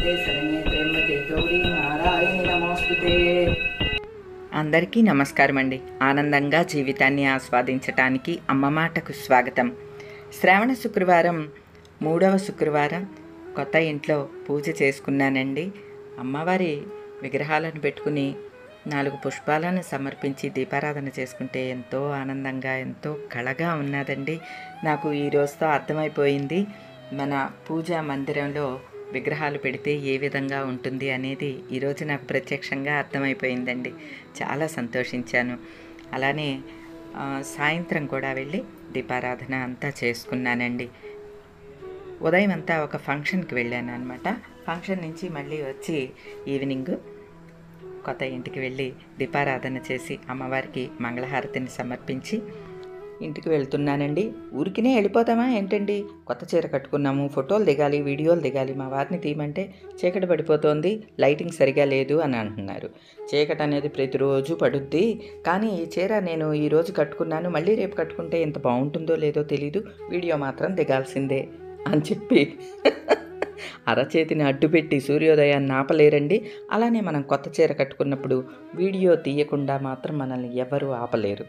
నామస్తే శరణ్యే త్ర్యంబకే గౌరీ నారాయణి నమోస్తుతే అందరికీ నమస్కారం అండి ఆనందంగా జీవితాన్ని ఆస్వాదించటానికి అమ్మ మాటకు స్వాగతం శ్రావణ శుక్రవారం మూడవ శుక్రవారం కొత్త ఇంట్లో పూజ చేసుకున్నానండి అమ్మవారి విగ్రహాలను పెట్టుకుని నాలుగు పుష్పాలను సమర్పించి దీపారాధన చేసుకుంటే ఎంతో ఆనందంగా ఎంతో కళగా ఉన్నదండి నాకు ఈ రోజుతో అర్థమైపోయింది మన పూజా మందిరంలో విగ్రహాలు పెడితే ఏ విధంగా ఉంటుంది అనేది ఈరోజు నాకు ప్రత్యక్షంగా అర్థమైపోయిందండి చాలా సంతోషించాను అలానే ఆ, సాయంత్రం కూడా వెళ్ళి దీపారాధన అంతా చేసుకున్నానండి ఉదయం అంతా ఒక ఫంక్షన్కి వెళ్ళాను అనమాట ఫంక్షన్ నుంచి మళ్ళీ వచ్చి ఈవినింగ్ కొత్త ఇంటికి వెళ్ళి దీపారాధన చేసి అమ్మవారికి మంగళహారతిని సమర్పించి ఇంటికి వెళ్తున్నానండి ఊరికినే వెళ్ళిపోతామా ఏంటండి కొత్త చీర కట్టుకున్నాము ఫోటోలు దిగాలి వీడియోలు దిగాలి మా వారిని తీయమంటే చీకటి పడిపోతోంది లైటింగ్ సరిగా లేదు అని అంటున్నారు చీకటి అనేది ప్రతిరోజు పడుద్ది కానీ ఈ చీర నేను ఈరోజు కట్టుకున్నాను మళ్ళీ రేపు కట్టుకుంటే ఎంత బాగుంటుందో లేదో తెలీదు వీడియో మాత్రం దిగాల్సిందే అని చెప్పి అరచేతిని అడ్డుపెట్టి సూర్యోదయాన్ని ఆపలేరండి అలానే మనం కొత్త చీర కట్టుకున్నప్పుడు వీడియో తీయకుండా మాత్రం మనల్ని ఎవరూ ఆపలేరు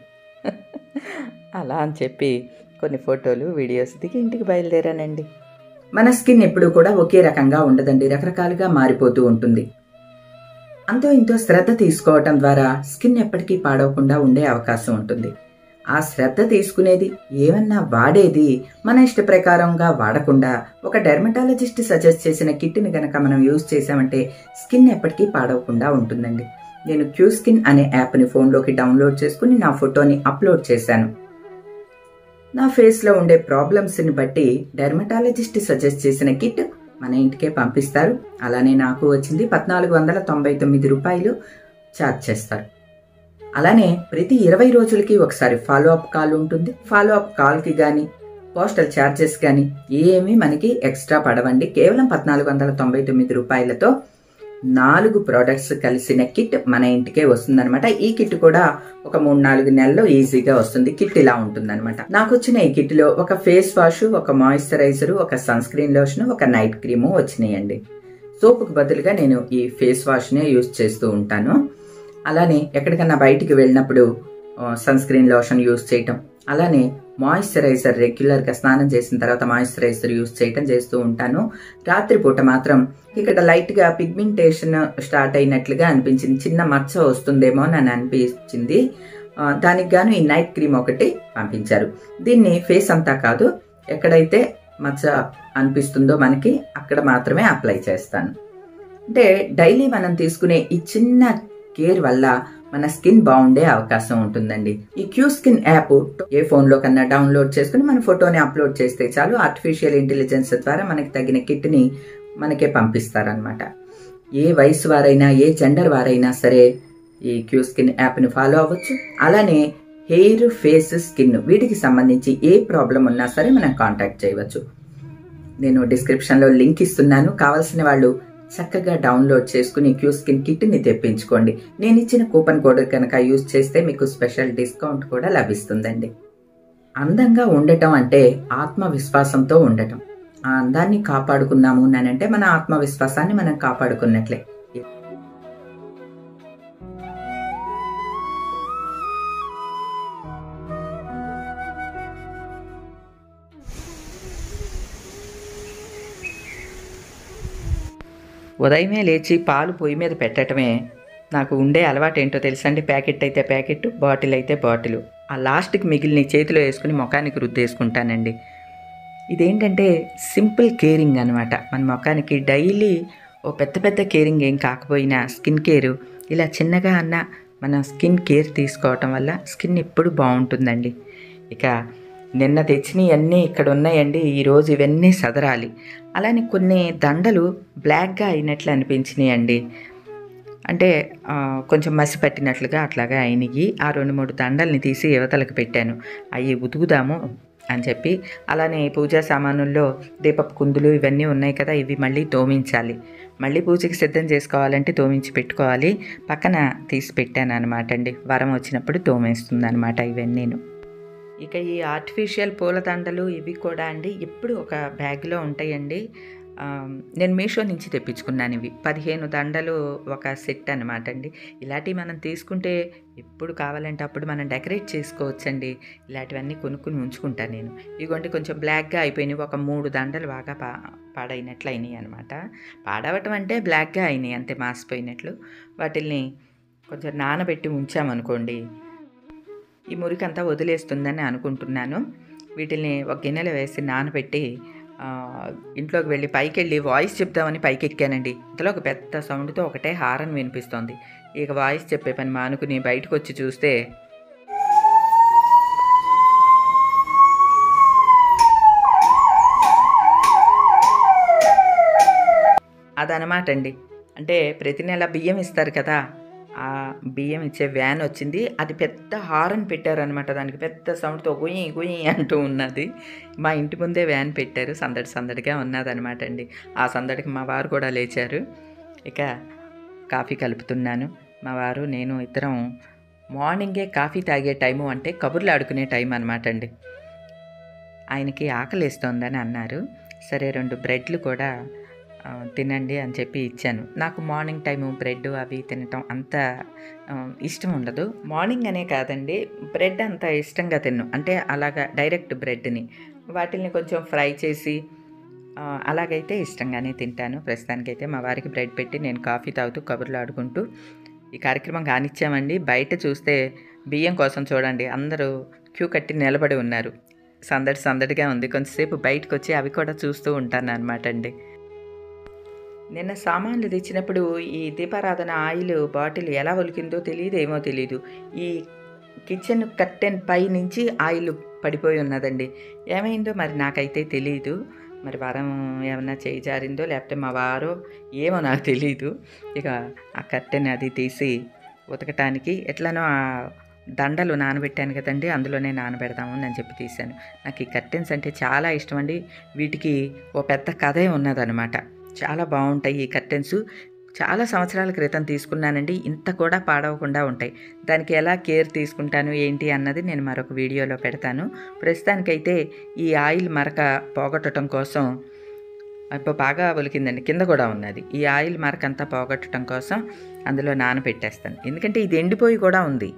అలా అని చెప్పి కొన్ని ఫోటోలు వీడియోస్ దిగి ఇంటికి బయలుదేరానండి మన స్కిన్ ఎప్పుడూ కూడా ఒకే రకంగా ఉండదండి రకరకాలుగా మారిపోతూ ఉంటుంది అంతో ఇంతో శ్రద్ధ తీసుకోవటం ద్వారా స్కిన్ ఎప్పటికీ పాడవకుండా ఉండే అవకాశం ఉంటుంది ఆ శ్రద్ధ తీసుకునేది ఏమన్నా వాడేది మన ఇష్ట ప్రకారంగా వాడకుండా ఒక డెర్మటాలజిస్ట్ సజెస్ట్ చేసిన కిట్ని గనక మనం యూజ్ చేసామంటే స్కిన్ ఎప్పటికీ పాడవకుండా ఉంటుందండి నేను క్యూ స్కిన్ అనే యాప్ని ఫోన్లోకి డౌన్లోడ్ చేసుకుని నా ఫోటోని అప్లోడ్ చేశాను నా ఫేస్లో ఉండే ప్రాబ్లమ్స్ని బట్టి డెర్మటాలజిస్ట్ సజెస్ట్ చేసిన కిట్ మన ఇంటికే పంపిస్తారు అలానే నాకు వచ్చింది పద్నాలుగు వందల తొంభై తొమ్మిది రూపాయలు ఛార్జ్ చేస్తారు అలానే ప్రతి ఇరవై రోజులకి ఒకసారి ఫాలో అప్ కాల్ ఉంటుంది ఫాలో అప్ కాల్కి కానీ పోస్టల్ ఛార్జెస్ కానీ ఏమీ మనకి ఎక్స్ట్రా పడవండి కేవలం పద్నాలుగు వందల తొంభై తొమ్మిది రూపాయలతో నాలుగు ప్రోడక్ట్స్ కలిసిన కిట్ మన ఇంటికే వస్తుందన్నమాట ఈ కిట్ కూడా ఒక మూడు నాలుగు నెలల్లో ఈజీగా వస్తుంది కిట్ ఇలా ఉంటుందన్నమాట నాకు వచ్చిన ఈ కిట్ లో ఒక ఫేస్ వాష్ ఒక మాయిశ్చరైజర్ ఒక సన్ స్క్రీన్ లోషన్ ఒక నైట్ క్రీము వచ్చినాయండి సోపుకు బదులుగా నేను ఈ ఫేస్ వాష్ నే యూజ్ చేస్తూ ఉంటాను అలానే ఎక్కడికన్నా బయటికి వెళ్ళినప్పుడు సన్ స్క్రీన్ లోషన్ యూజ్ చేయటం అలానే మాయిశ్చరైజర్ రెగ్యులర్ గా స్నానం చేసిన తర్వాత మాయిశ్చరైజర్ యూజ్ చేయటం చేస్తూ ఉంటాను రాత్రిపూట మాత్రం ఇక్కడ లైట్ గా పిగ్మెంటేషన్ స్టార్ట్ అయినట్లుగా అనిపించింది చిన్న మచ్చ వస్తుందేమో అని అనిపించింది ఆ, దానికి గాను ఈ నైట్ క్రీమ్ ఒకటి పంపించారు దీన్ని ఫేస్ అంతా కాదు ఎక్కడైతే మచ్చ అనిపిస్తుందో మనకి అక్కడ మాత్రమే అప్లై చేస్తాను అంటే డైలీ మనం తీసుకునే ఈ చిన్న కేర్ వల్ల మన స్కిన్ బాగుండే అవకాశం ఉంటుందండి ఈ క్యూ స్కిన్ యాప్ ఏ ఫోన్ లో కన్నా డౌన్లోడ్ చేసుకుని మన ఫోటోని అప్లోడ్ చేస్తే చాలు ఆర్టిఫిషియల్ ఇంటెలిజెన్స్ ద్వారా మనకి తగిన కిట్ ని మనకే పంపిస్తారనమాట ఏ వయసు వారైనా ఏ జెండర్ వారైనా సరే ఈ క్యూ స్కిన్ యాప్ ని ఫాలో అవ్వచ్చు అలానే హెయిర్ ఫేస్ స్కిన్ వీటికి సంబంధించి ఏ ప్రాబ్లం ఉన్నా సరే మనం కాంటాక్ట్ చేయవచ్చు నేను డిస్క్రిప్షన్ లో లింక్ ఇస్తున్నాను కావాల్సిన వాళ్ళు చక్కగా డౌన్లోడ్ చేసుకుని క్యూ స్కిన్ కిట్ ని తెప్పించుకోండి నేను ఇచ్చిన కూపన్ కోడ్ కనుక యూజ్ చేస్తే మీకు స్పెషల్ డిస్కౌంట్ కూడా లభిస్తుందండి అందంగా ఉండటం అంటే ఆత్మవిశ్వాసంతో ఉండటం ఆ అందాన్ని కాపాడుకున్నాము అంటే మన ఆత్మవిశ్వాసాన్ని మనం కాపాడుకున్నట్లే ఉదయమే లేచి పాలు పొయ్యి మీద పెట్టడమే నాకు ఉండే అలవాటు ఏంటో తెలుసండి ప్యాకెట్ అయితే ప్యాకెట్ బాటిల్ అయితే బాటిల్ ఆ లాస్ట్కి మిగిలిన చేతిలో వేసుకుని ముఖానికి రుద్దేసుకుంటానండి ఇదేంటంటే సింపుల్ కేరింగ్ అనమాట మన ముఖానికి డైలీ ఓ పెద్ద పెద్ద కేరింగ్ ఏం కాకపోయినా స్కిన్ కేర్ ఇలా చిన్నగా అన్న మన స్కిన్ కేర్ తీసుకోవటం వల్ల స్కిన్ ఎప్పుడు బాగుంటుందండి ఇక నిన్న తెచ్చినవి అన్నీ ఇక్కడ ఉన్నాయండి ఈరోజు ఇవన్నీ సదరాలి అలానే కొన్ని దండలు బ్లాక్గా అయినట్లు అనిపించినాయి అండి అంటే ఆ, కొంచెం మసి పట్టినట్లుగా అట్లాగా అయినవి ఆ రెండు మూడు దండల్ని తీసి యువతలకు పెట్టాను అవి ఉతుకుదాము అని చెప్పి అలానే పూజా సామానుల్లో దీపపు కుందులు ఇవన్నీ ఉన్నాయి కదా ఇవి మళ్ళీ తోమించాలి మళ్ళీ పూజకి సిద్ధం చేసుకోవాలంటే తోమించి పెట్టుకోవాలి పక్కన తీసి పెట్టాను అనమాట అండి వరం వచ్చినప్పుడు తోమేస్తుంది అనమాట ఇవన్నీను ఇక ఈ ఆర్టిఫిషియల్ పూలదండలు ఇవి కూడా అండి ఎప్పుడు ఒక బ్యాగ్లో ఉంటాయండి ఆ, నేను మీషో నుంచి తెప్పించుకున్నాను ఇవి పదిహేను దండలు ఒక సెట్ అనమాట అండి ఇలాంటివి మనం తీసుకుంటే ఎప్పుడు కావాలంటే అప్పుడు మనం డెకరేట్ చేసుకోవచ్చండి ఇలాంటివన్నీ కొనుక్కుని ఉంచుకుంటాను నేను ఇదిగోండి కొంచెం బ్లాక్గా అయిపోయినాయి ఒక మూడు దండలు బాగా పా పాడైనట్లు అయినాయి అనమాట పాడవటం అంటే బ్లాక్గా అయినాయి అంతే మాసిపోయినట్లు వాటిల్ని కొంచెం నానబెట్టి ఉంచామనుకోండి ఈ మురికంతా వదిలేస్తుందని అనుకుంటున్నాను వీటిని ఒక గిన్నెలో వేసి నానబెట్టి ఆ, ఇంట్లోకి వెళ్ళి పైకి వెళ్ళి వాయిస్ చెప్దామని పైకి ఎక్కానండి ఇంతలో ఒక పెద్ద సౌండ్తో ఒకటే హారన్ వినిపిస్తోంది ఇక వాయిస్ చెప్పే పని మానుకుని బయటకు వచ్చి చూస్తే అదనమాట అండి అంటే ప్రతి నెల బియ్యం ఇస్తారు కదా ఆ బియ్యం ఇచ్చే వ్యాన్ వచ్చింది అది పెద్ద హారన్ పెట్టారనమాట దానికి పెద్ద సౌండ్తో గుయ్యి గుయ్యి అంటూ ఉన్నది మా ఇంటి ముందే వ్యాన్ పెట్టారు సందడి సందడిగా ఉన్నదనమాట అండి ఆ సందడికి మా వారు కూడా లేచారు ఇక కాఫీ కలుపుతున్నాను మా వారు నేను ఇద్దరం మార్నింగే కాఫీ తాగే టైము అంటే కబుర్లు ఆడుకునే టైం అనమాట అండి ఆయనకి ఆకలిస్తోందని అన్నారు సరే రెండు బ్రెడ్లు కూడా ఆ, తినండి అని చెప్పి ఇచ్చాను నాకు మార్నింగ్ టైము బ్రెడ్ అవి తినటం అంత ఆ, ఇష్టం ఉండదు మార్నింగ్ అనే కాదండి బ్రెడ్ అంత ఇష్టంగా తిన్ను అంటే అలాగా డైరెక్ట్ బ్రెడ్ని వాటిని కొంచెం ఫ్రై చేసి ఆ, అలాగైతే ఇష్టంగానే తింటాను ప్రస్తుతానికైతే మా వారికి బ్రెడ్ పెట్టి నేను కాఫీ తాగుతూ కబుర్లు ఆడుకుంటూ ఈ కార్యక్రమం కానిచ్చామండి బయట చూస్తే బియ్యం కోసం చూడండి అందరూ క్యూ కట్టి నిలబడి ఉన్నారు సందడి సందడిగా ఉంది కొంతసేపు బయటకు వచ్చి అవి కూడా చూస్తూ ఉంటాను అనమాట అండి నిన్న సామాన్లు తెచ్చినప్పుడు ఈ దీపారాధన ఆయిల్ బాటిల్ ఎలా ఒలికిందో తెలియదు ఏమో తెలియదు ఈ కిచెన్ కర్టెన్ పై నుంచి ఆయిల్ పడిపోయి ఉన్నదండి ఏమైందో మరి నాకైతే తెలియదు మరి వారం ఏమన్నా చేయి జారిందో లేకపోతే మా వారో ఏమో నాకు తెలియదు ఇక ఆ కర్టెన్ అది తీసి ఉతకటానికి ఎట్లనో ఆ దండలు నానబెట్టాను కదండి అందులోనే నానబెడదాము అని చెప్పి తీశాను నాకు ఈ కర్టెన్స్ అంటే చాలా ఇష్టం అండి వీటికి ఓ పెద్ద కథే ఉన్నదనమాట చాలా బాగుంటాయి ఈ కర్టెన్స్ చాలా సంవత్సరాల క్రితం తీసుకున్నానండి ఇంత కూడా పాడవకుండా ఉంటాయి దానికి ఎలా కేర్ తీసుకుంటాను ఏంటి అన్నది నేను మరొక వీడియోలో పెడతాను ప్రస్తుతానికైతే ఈ ఆయిల్ మరక పోగొట్టడం కోసం ఇప్పుడు బాగా ఒలికిందండి కింద కూడా ఉన్నది ఈ ఆయిల్ మరక అంతా పోగొట్టడం కోసం అందులో నానబెట్టేస్తాను ఎందుకంటే ఇది ఎండిపోయి కూడా ఉంది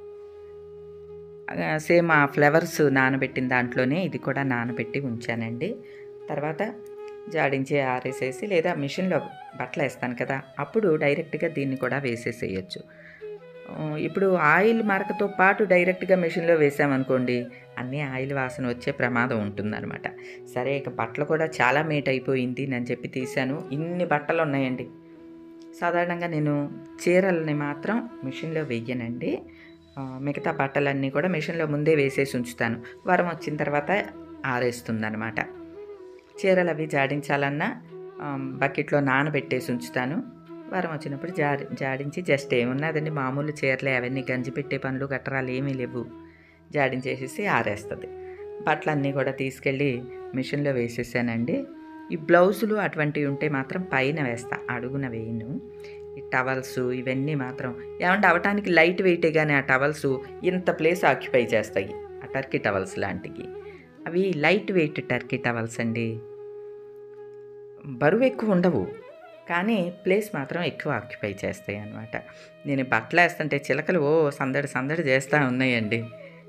ఆ, సేమ్ ఆ ఫ్లవర్స్ నానబెట్టిన దాంట్లోనే ఇది కూడా నానబెట్టి ఉంచానండి తర్వాత జాడించి ఆరేసేసి లేదా మిషన్లో బట్టలు వేస్తాను కదా అప్పుడు డైరెక్ట్గా దీన్ని కూడా వేసేసేయచ్చు ఆ, ఇప్పుడు ఆయిల్ మరకతో పాటు డైరెక్ట్గా మిషన్లో వేసామనుకోండి అన్నీ ఆయిల్ వాసన వచ్చే ప్రమాదం ఉంటుందన్నమాట సరే ఇక బట్టలు కూడా చాలా మేట్ అయిపోయింది నేను చెప్పి తీశాను ఇన్ని బట్టలు ఉన్నాయండి సాధారణంగా నేను చీరలని మాత్రం మిషన్లో వెయ్యనండి ఆ, మిగతా బట్టలన్నీ కూడా మిషన్లో ముందే వేసేసి ఉంచుతాను వారం వచ్చిన తర్వాత ఆరేస్తుందన్నమాట చీరలు అవి జాడించాలన్నా ఆ, బకెట్లో నానబెట్టేసి ఉంచుతాను వారం వచ్చినప్పుడు జాడి జాడించి జస్ట్ ఏమున్నదండి మామూలు చీరలే అవన్నీ గంజి పెట్టే పనులు గట్టరాలు ఏమీ లేవు జాడించేసేసి ఆరేస్తుంది బట్టలన్నీ కూడా తీసుకెళ్ళి మిషన్లో వేసేసానండి ఈ బ్లౌజులు అటువంటివి ఉంటే మాత్రం పైన వేస్తా అడుగున వేయను ఈ టవల్స్ ఇవన్నీ మాత్రం ఏమంటే అవటానికి లైట్ వెయిటే కానీ ఆ టవల్స్ ఇంత ప్లేస్ ఆక్యుపై చేస్తాయి ఆ టర్కీ టవల్స్ లాంటివి అవి లైట్ వెయిట్ టర్కీ టవల్స్ అండి బరువు ఎక్కువ ఉండవు కానీ ప్లేస్ మాత్రం ఎక్కువ ఆక్యుపై చేస్తాయి అన్నమాట నేను బట్టలు వేస్తుంటే చిలకలు ఓ సందడి సందడి చేస్తూ ఉన్నాయండి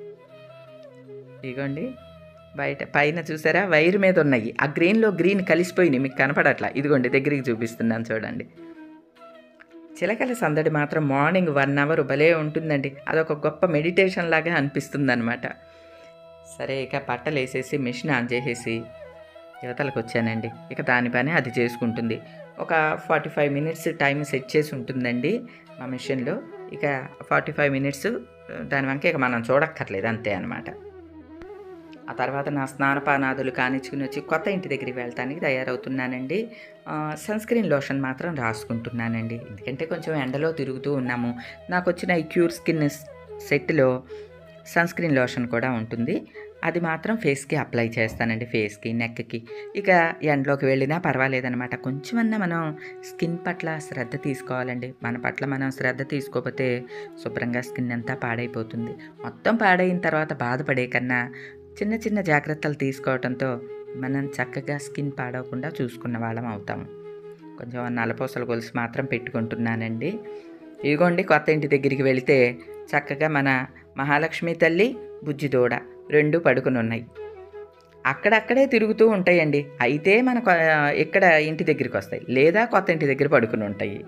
ఇగోండి బయట పైన చూసారా వైర్ మీద ఉన్నాయి ఆ గ్రీన్లో గ్రీన్ కలిసిపోయినాయి మీకు కనపడట్లా ఇదిగోండి దగ్గరికి చూపిస్తున్నాను చూడండి చిలకల సందడి మాత్రం మార్నింగ్ వన్ అవర్ భలే ఉంటుందండి అదొక గొప్ప మెడిటేషన్ లాగా అనిపిస్తుంది అనమాట సరే ఇక బట్టలు వేసేసి మిషన్ ఆన్ చేసేసి యువతలకు వచ్చానండి ఇక దాని పని అది చేసుకుంటుంది ఒక forty five minutes time set చేసి ఉంటుందండి మా మిషన్లో ఇక ఫార్టీ ఫైవ్ మినిట్స్ దాని వంక ఇక మనం చూడక్కర్లేదు అంతే అనమాట ఆ తర్వాత నా స్నానపానాదులు కానిచ్చుకుని వచ్చి కొత్త ఇంటి దగ్గరికి వెళ్తానికి తయారవుతున్నానండి సన్ స్క్రీన్ లోషన్ మాత్రం రాసుకుంటున్నానండి ఎందుకంటే కొంచెం ఎండలో తిరుగుతూ ఉన్నాము నాకు వచ్చిన ఈ క్యూర్ స్కిన్ సెట్లో సన్ స్క్రీన్ లోషన్ కూడా ఉంటుంది అది మాత్రం ఫేస్కి అప్లై చేస్తానండి ఫేస్కి నెక్కి ఇక ఎండలోకి వెళ్ళినా పర్వాలేదనమాట కొంచెమన్నా మనం స్కిన్ పట్ల శ్రద్ధ తీసుకోవాలండి మన పట్ల మనం శ్రద్ధ తీసుకోకపోతే శుభ్రంగా స్కిన్ అంతా పాడైపోతుంది మొత్తం పాడైన తర్వాత బాధపడే కన్నా చిన్న చిన్న జాగ్రత్తలు తీసుకోవడంతో మనం చక్కగా స్కిన్ పాడవకుండా చూసుకున్న వాళ్ళం అవుతాము కొంచెం నలపూసల గొలుసు మాత్రం పెట్టుకుంటున్నానండి ఇదిగోండి కొత్త ఇంటి దగ్గరికి వెళితే చక్కగా మన మహాలక్ష్మి తల్లి బుజ్జి దూడ రెండు పడుకుని ఉన్నాయి అక్కడక్కడే తిరుగుతూ ఉంటాయండి అయితే మన కొ- ఇక్కడ ఇంటి దగ్గరికి వస్తాయి లేదా కొత్త ఇంటి దగ్గర పడుకుని ఉంటాయి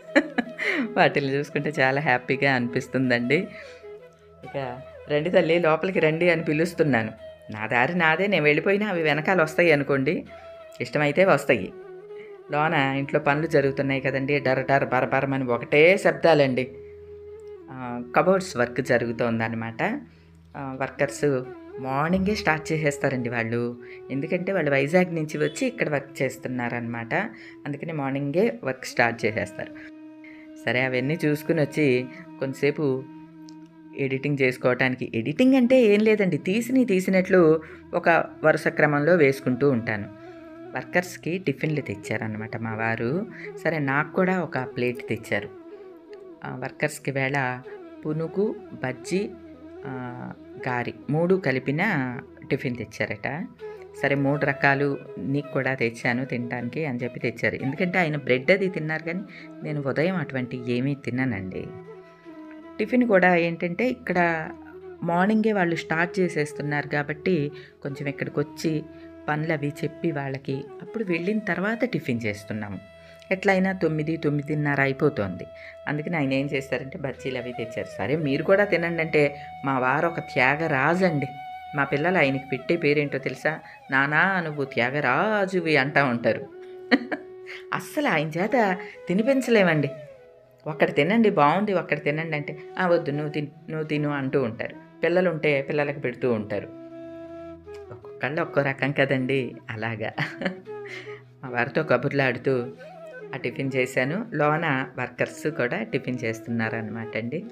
వాటిని చూసుకుంటే చాలా హ్యాపీగా అనిపిస్తుందండి ఇక రండి తల్లి లోపలికి రండి అని పిలుస్తున్నాను నా దారి నాదే నేను వెళ్ళిపోయినా అవి వెనకాల వస్తాయి అనుకోండి ఇష్టమైతే వస్తాయి లోన ఇంట్లో పనులు జరుగుతున్నాయి కదండి డర్ డర్ బర బరమని ఒకటే శబ్దాలండి కబోర్డ్స్ వర్క్ జరుగుతోందన్నమాట వర్కర్స్ మార్నింగే స్టార్ట్ చేసేస్తారండి వాళ్ళు ఎందుకంటే వాళ్ళు వైజాగ్ నుంచి వచ్చి ఇక్కడ వర్క్ చేస్తున్నారనమాట అందుకని మార్నింగే వర్క్ స్టార్ట్ చేసేస్తారు సరే అవన్నీ చూసుకుని వచ్చి కొంతసేపు ఎడిటింగ్ చేసుకోవటానికి ఎడిటింగ్ అంటే ఏం లేదండి తీసిని తీసినట్లు ఒక వరుస క్రమంలో వేసుకుంటూ ఉంటాను వర్కర్స్కి టిఫిన్లు తెచ్చారనమాట మా వారు సరే నాకు కూడా ఒక ప్లేట్ తెచ్చారు ఆ, వర్కర్స్కి వేళ పునుగు బజ్జీ ఆ, గారి మూడు కలిపిన టిఫిన్ తెచ్చారట సరే మూడు రకాలు నీకు కూడా తెచ్చాను తినడానికి అని చెప్పి తెచ్చారు ఎందుకంటే ఆయన బ్రెడ్ అది తిన్నారు కానీ నేను ఉదయం అటువంటి ఏమీ తిన్నానండి టిఫిన్ కూడా ఏంటంటే ఇక్కడ మార్నింగే వాళ్ళు స్టార్ట్ చేసేస్తున్నారు కాబట్టి కొంచెం ఇక్కడికి వచ్చి పనులు అవి చెప్పి వాళ్ళకి అప్పుడు వెళ్ళిన తర్వాత టిఫిన్ చేస్తున్నాము ఎట్లయినా తొమ్మిది తొమ్మిదిన్నర అయిపోతుంది అందుకని ఆయన ఏం చేస్తారంటే బజ్జీలు అవి తెచ్చారు సరే మీరు కూడా తినండి అంటే మా వారు ఒక త్యాగరాజు అండి మా పిల్లలు ఆయనకి పెట్టే పేరేంటో తెలుసా నానా నువ్వు త్యాగరాజువి అంటా ఉంటారు అస్సలు ఆయన చేత తినిపించలేమండి ఒక్కటి తినండి బాగుంది ఒక్కటి తినండి అంటే "ఆ, వద్దు నువ్వు తిను నువ్వు తిను అంటూ ఉంటారు పిల్లలు ఉంటే పిల్లలకి పెడుతూ ఉంటారు ఒక్కొక్కళ్ళు ఒక్కో రకం కదండి అలాగా మా వారితో కబుర్లు ఆడుతూ ఆ టిఫిన్ చేశాను లోన వర్కర్స్ కూడా టిఫిన్ చేస్తున్నారనమాట అండి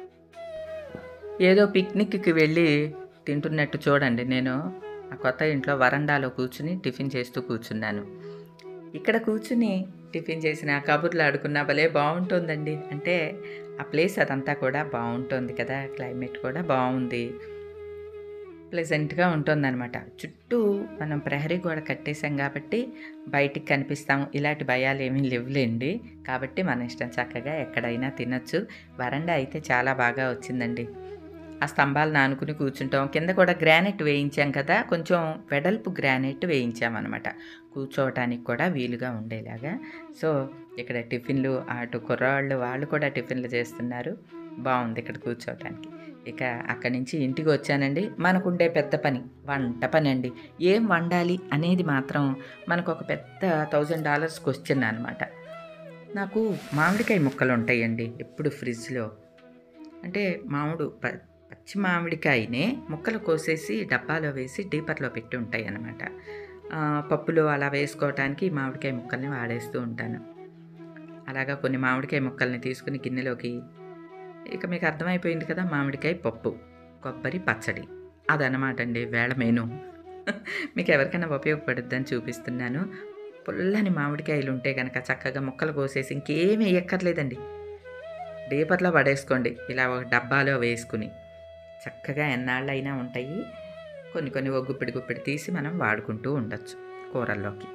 ఏదో పిక్నిక్కి వెళ్ళి తింటున్నట్టు చూడండి నేను ఆ కొత్త ఇంట్లో వరండాలో కూర్చుని టిఫిన్ చేస్తూ కూర్చున్నాను ఇక్కడ కూర్చుని టిఫిన్ చేసిన కబుర్లు ఆడుకున్న భలే బాగుంటుందండి అంటే ఆ ప్లేస్ అదంతా కూడా బాగుంటుంది కదా క్లైమేట్ కూడా బాగుంది ప్లెజెంట్గా ఉంటుందన్నమాట చుట్టూ మనం ప్రహరీ గోడ కట్టేసాం కాబట్టి బయటికి కనిపిస్తాం ఇలాంటి భయాలు ఏమీ లేవులేండి కాబట్టి మన ఇష్టం చక్కగా ఎక్కడైనా తినొచ్చు వరండా అయితే చాలా బాగా వచ్చిందండి ఆ స్తంభాలను ఆనుకుని కూర్చుంటాం కింద కూడా గ్రానైట్ వేయించాం కదా కొంచెం వెడల్పు గ్రానైట్ వేయించామన్నమాట కూర్చోవటానికి కూడా వీలుగా ఉండేలాగా సో ఇక్కడ టిఫిన్లు అటు కుర్రాళ్ళు వాళ్ళు కూడా టిఫిన్లు చేస్తున్నారు బాగుంది ఇక్కడ కూర్చోవటానికి ఇక అక్కడి నుంచి ఇంటికి వచ్చానండి మనకుండే పెద్ద పని వంట పని అండి ఏం వండాలి అనేది మాత్రం మనకు ఒక పెద్ద థౌజండ్ డాలర్స్ క్వశ్చన్ అనమాట నాకు మామిడికాయ ముక్కలు ఉంటాయండి ఎప్పుడు ఫ్రిడ్జ్లో అంటే మామిడు ప- పచ్చి మామిడికాయనే ముక్కలు కోసేసి డబ్బాలో వేసి డీపర్లో పెట్టి ఉంటాయి అన్నమాట ఆ, పప్పులో అలా వేసుకోవటానికి ఈ మామిడికాయ ముక్కల్ని వాడేస్తూ ఉంటాను అలాగా కొన్ని మామిడికాయ ముక్కల్ని తీసుకుని గిన్నెలోకి ఇక మీకు అర్థమైపోయింది కదా మామిడికాయ పప్పు కొబ్బరి పచ్చడి అదనమాట అండి వేళ మెను మీకు ఎవరికైనా ఉపయోగపడుద్దని చూపిస్తున్నాను పుల్లని మామిడికాయలు ఉంటే కనుక చక్కగా ముక్కలు కోసేసి ఇంకేమీ వేయక్కర్లేదండి డీపర్లో పడేసుకోండి ఇలా ఒక డబ్బాలో వేసుకుని చక్కగా ఎన్నాళ్ళైనా ఉంటాయి కొన్ని కొన్ని ఒక గుప్పిడి గుప్పిడి తీసి మనం వాడుకుంటూ ఉండొచ్చు కూరల్లోకి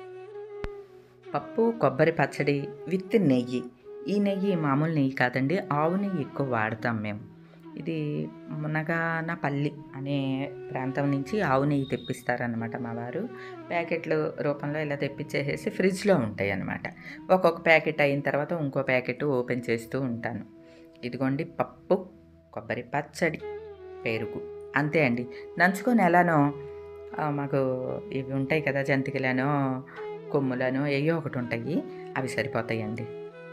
పప్పు కొబ్బరి పచ్చడి విత్ నెయ్యి ఈ నెయ్యి మామూలు నెయ్యి కాదండి ఆవు నెయ్యి ఎక్కువ వాడతాం మేము ఇది మునగానపల్లి అనే ప్రాంతం నుంచి ఆవు నెయ్యి తెప్పిస్తారనమాట మా వారు ప్యాకెట్ల రూపంలో ఇలా తెప్పించేసేసి ఫ్రిడ్జ్లో ఉంటాయి అన్నమాట ఒక్కొక్క ప్యాకెట్ అయిన తర్వాత ఇంకో ప్యాకెట్ ఓపెన్ చేస్తూ ఉంటాను ఇదిగోండి పప్పు కొబ్బరి పచ్చడి పెరుగు అంతే అండి నంచుకొని ఎలానో ఆ, మాకు ఇవి ఉంటాయి కదా జంతికలను కొమ్ములను ఏయో ఒకటి ఉంటాయి అవి సరిపోతాయండి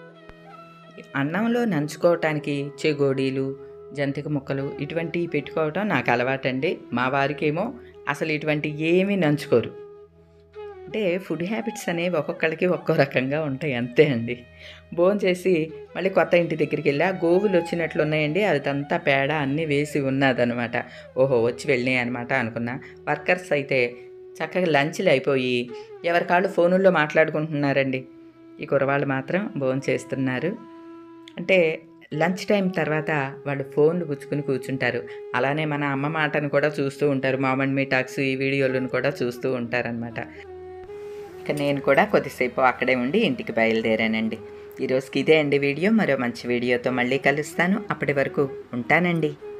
అన్నంలో నంచుకోవటానికి చెగోడీలు జంతిక ముక్కలు ఇటువంటివి పెట్టుకోవటం నాకు అలవాటండి మా వారికేమో అసలు ఇటువంటి ఏమీ నంచుకోరు అంటే ఫుడ్ హ్యాబిట్స్ అనేవి ఒక్కొక్కరికి ఒక్కో రకంగా ఉంటాయి అంతే అండి భోజనం చేసి మళ్ళీ కొత్త ఇంటి దగ్గరికి వెళ్ళి ఆ గోవులు వచ్చినట్లు ఉన్నాయండి అదంతా పేడ అన్నీ వేసి ఉన్నదనమాట ఓహో వచ్చి వెళ్ళినాయి అనమాట అనుకున్నా వర్కర్స్ అయితే చక్కగా లంచ్లు అయిపోయి ఎవరి కాళ్ళు ఫోనుల్లో మాట్లాడుకుంటున్నారండి ఈ కురవాళ్ళు మాత్రం భోజనం చేస్తున్నారు అంటే లంచ్ టైం తర్వాత వాళ్ళు ఫోన్లు పుచ్చుకుని కూర్చుంటారు అలానే మన అమ్మ మాటను కూడా చూస్తూ ఉంటారు మామన్ మీ టాక్స్ ఈ వీడియోలను కూడా చూస్తూ ఉంటారనమాట ఇక నేను కూడా కొద్దిసేపు అక్కడే ఉండి ఇంటికి బయలుదేరానండి ఈరోజుకి ఇదే అండి వీడియో మరో మంచి వీడియోతో మళ్ళీ కలుస్తాను అప్పటి వరకు ఉంటానండి